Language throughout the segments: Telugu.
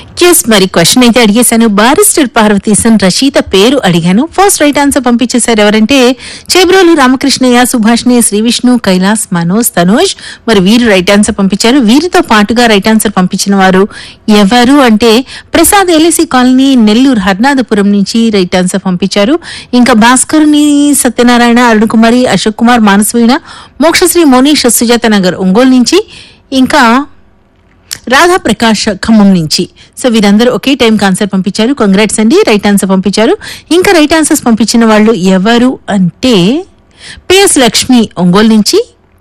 ఎస్ మరి క్వశ్చన్ అయితే అడిగేశాను బారిస్టర్ పార్వతీశన్ రచయిత పేరు అడిగాను ఫస్ట్ రైట్ ఆన్సర్ పంపించేశారు ఎవరంటే చేబ్రోలు రామకృష్ణయ్య సుభాష్ని శ్రీ విష్ణు కైలాస్ మనోజ్ తనోజ్ మరి వీరు రైట్ ఆన్సర్ పంపించారు వీరితో పాటుగా రైట్ ఆన్సర్ పంపించిన వారు ఎవరు అంటే ప్రసాద్ ఎల్ఎసి కాలనీ నెల్లూరు హర్నాథపురం నుంచి రైట్ ఆన్సర్ పంపించారు ఇంకా భాస్కరుని సత్యనారాయణ అరుణ్ కుమారి అశోక్ కుమార్ మానసవీణ మోక్షశ్రీ మోనీష్ సుజాత నగర్ ఒంగోలు నుంచి ఇంకా రాధా ప్రకాష్ ఖమ్మం నుంచి సో వీరందరూ ఒకే టైం ఆన్సర్ పంపించారు కంగ్రాట్స్ అండి రైట్ ఆన్సర్ పంపించారు ఇంకా రైట్ ఆన్సర్స్ పంపించిన వాళ్ళు ఎవరు అంటే పిఎస్ లక్ష్మి ఒంగోలు నుంచి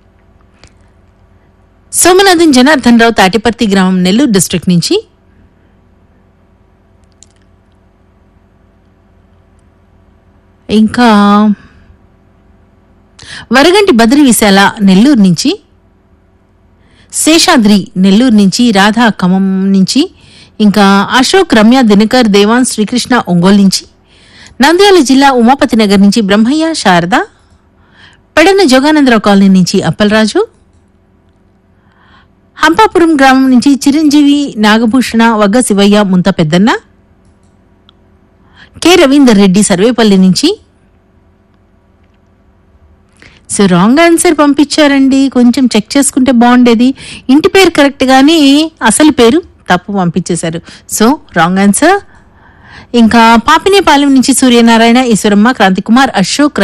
సోమనాథన్ జనార్దన్ రావు తాటిపర్తి గ్రామం నెల్లూరు డిస్ట్రిక్ట్ నుంచి ఇంకా వరగంటి బద్రి విశాల నెల్లూరు నుంచి శేషాద్రి నెల్లూరు నుంచి రాధా ఖమ్మం నుంచి ఇంకా అశోక్ రమ్య దినకర్ దేవాన్ శ్రీకృష్ణ ఒంగోలు నుంచి నంద్యాల జిల్లా ఉమాపతి నగర్ నుంచి బ్రహ్మయ్య శారద పెడన జోగానందరావు కాలనీ నుంచి అప్పలరాజు హంపాపురం గ్రామం నుంచి చిరంజీవి నాగభూషణ వగ్గ శివయ్య ముంత పెద్దన్న కె రవీందర్ రెడ్డి సర్వేపల్లి నుంచి సో రాంగ్ ఆన్సర్ పంపించారండి కొంచెం చెక్ చేసుకుంటే బాగుండేది ఇంటి పేరు కరెక్ట్ గానీ అసలు పేరు తప్పు పంపించేశారు సో రాంగ్ ఆన్సర్ ఇంకా పాపినేపాలెం నుంచి సూర్యనారాయణ ఈశ్వరమ్మ క్రాంతికుమార్ అశోక్